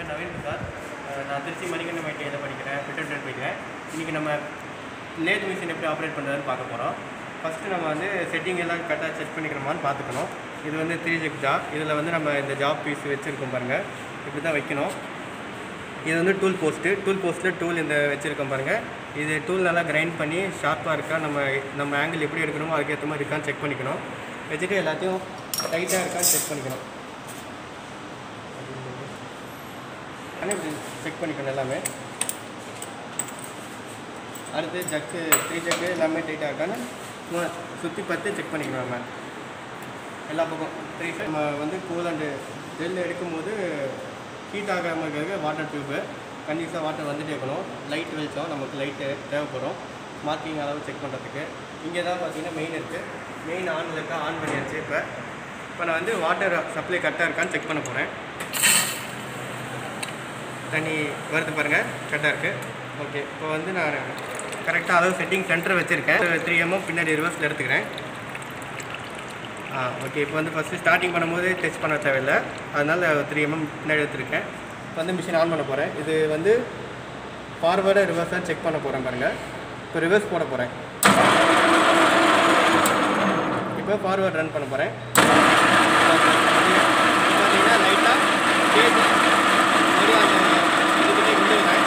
நவீன் பிரசாத் அஹ் நான் திருச்சி மணிகண்ட மைட்டியில் படிக்கிறேன் ஃபிட்டர் படிக்கிறேன் இன்றைக்கி நம்ம லேத் மிஷின் எப்படி ஆப்ரேட் பண்ணுறதுன்னு பார்க்க போகிறோம் ஃபஸ்ட்டு நம்ம வந்து செட்டிங் எல்லாம் கரெக்டாக செக் பண்ணிக்கிறோமான்னு பார்த்துக்கணும் இது வந்து த்ரீ ஜிப் ஜா இதில் வந்து நம்ம இந்த ஜாப் பீஸ் வச்சுருக்கோம் பாருங்கள் இப்படி தான் வைக்கணும் இது வந்து டூல் போஸ்ட்டு டூல் போஸ்ட்டில் டூல் இந்த வச்சுருக்கோம் பாருங்கள் இது டூல் நல்லா கிரைண்ட் பண்ணி ஷார்ப்பாக இருக்கா நம்ம நம்ம ஆங்கிள் எப்படி எடுக்கணுமோ அதுக்கேற்ற மாதிரி இருக்கான்னு செக் பண்ணிக்கணும் வச்சுட்டு எல்லாத்தையும் டைட்டாக இருக்கான்னு செக் பண்ணிக்கணும் ஆனால் இப்படி செக் பண்ணிக்கணும் எல்லாமே அடுத்து ஜக்கு த்ரீ ஜக்கு எல்லாமே டைட்டாக இருக்கான்னு சும்மா சுற்றி பார்த்து செக் பண்ணிக்கணும் நம்ம எல்லா பக்கம் த்ரீ நம்ம வந்து கூலண்டு ஜெல் எடுக்கும்போது ஹீட் ஆகாமல் இருக்கிறதுக்கு வாட்டர் டியூப்பு கண்டிப்பாக வாட்டர் வந்துட்டே இருக்கணும் லைட் வெளிச்சம் நமக்கு லைட்டு தேவைப்படும் மார்க்கிங் அளவு செக் பண்ணுறதுக்கு இங்கே தான் பார்த்தீங்கன்னா மெயின் இருக்குது மெயின் ஆனில் இருக்கா ஆன் பண்ணியாச்சு இப்போ இப்போ நான் வந்து வாட்டர் சப்ளை கரெக்டாக இருக்கான்னு செக் பண்ண போகிறேன் தண்ணி வருது பாருங்கள் கரெக்டாக இருக்குது ஓகே இப்போ வந்து நான் கரெக்டாக அளவு செட்டிங் சென்டர் வச்சுருக்கேன் த்ரீ எம்எம் பின்னாடி ரிவர்ஸில் எடுத்துக்கிறேன் ஆ ஓகே இப்போ வந்து ஃபஸ்ட்டு ஸ்டார்டிங் பண்ணும்போது டெஸ்ட் பண்ண தேவையில்லை அதனால் த்ரீ எம்எம் பின்னாடி எடுத்துருக்கேன் இப்போ வந்து மிஷின் ஆன் பண்ண போகிறேன் இது வந்து ஃபார்வேர்டாக ரிவர்ஸாக செக் பண்ண போகிறேன் பாருங்கள் இப்போ ரிவர்ஸ் போட போகிறேன் இப்போ ஃபார்வேர்ட் ரன் பண்ண போகிறேன் பார்த்தீங்கன்னா லைட்டாக கேஜ் மறுபடியும் அந்த இதுக்கிட்டே கொண்டு வரேன்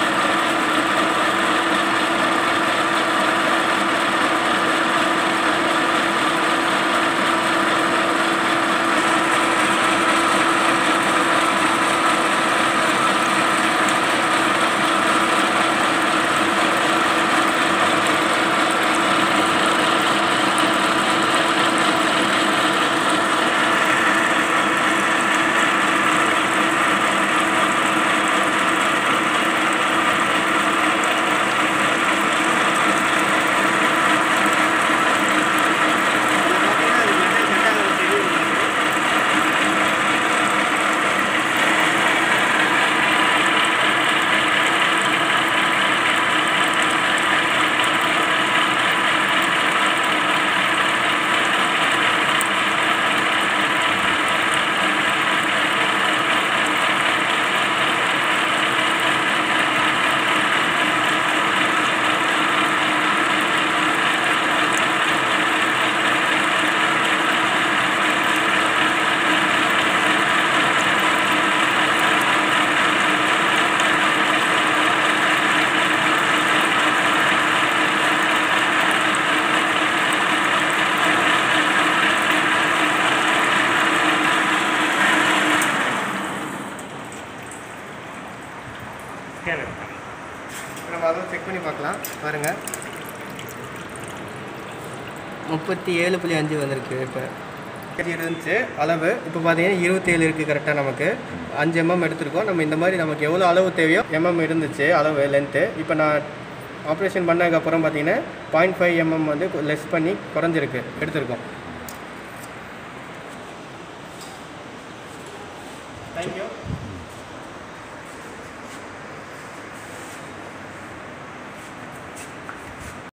பார்த்தீங்கன்னா அது மெட்டல் செட்டாக தெரியும் உங்களுக்கு. ஸ்கேனர் நம்ம அதை செக் பண்ணி பார்க்கலாம் பாருங்கள் முப்பத்தி ஏழு புள்ளி அஞ்சு வந்திருக்கு இப்போ இருந்துச்சு அளவு இப்போ பார்த்தீங்கன்னா இருபத்தேழு இருக்குது கரெக்டாக நமக்கு அஞ்சு எம்எம் எடுத்திருக்கோம் நம்ம இந்த மாதிரி நமக்கு எவ்வளோ அளவு தேவையோ எம்எம் இருந்துச்சு அளவு லென்த்து இப்போ நான் ஆப்ரேஷன் பண்ணதுக்கப்புறம் பார்த்தீங்கன்னா பாயிண்ட் ஃபைவ் எம்எம் வந்து லெஸ் பண்ணி குறைஞ்சிருக்கு எடுத்திருக்கோம் தேங்க்யூ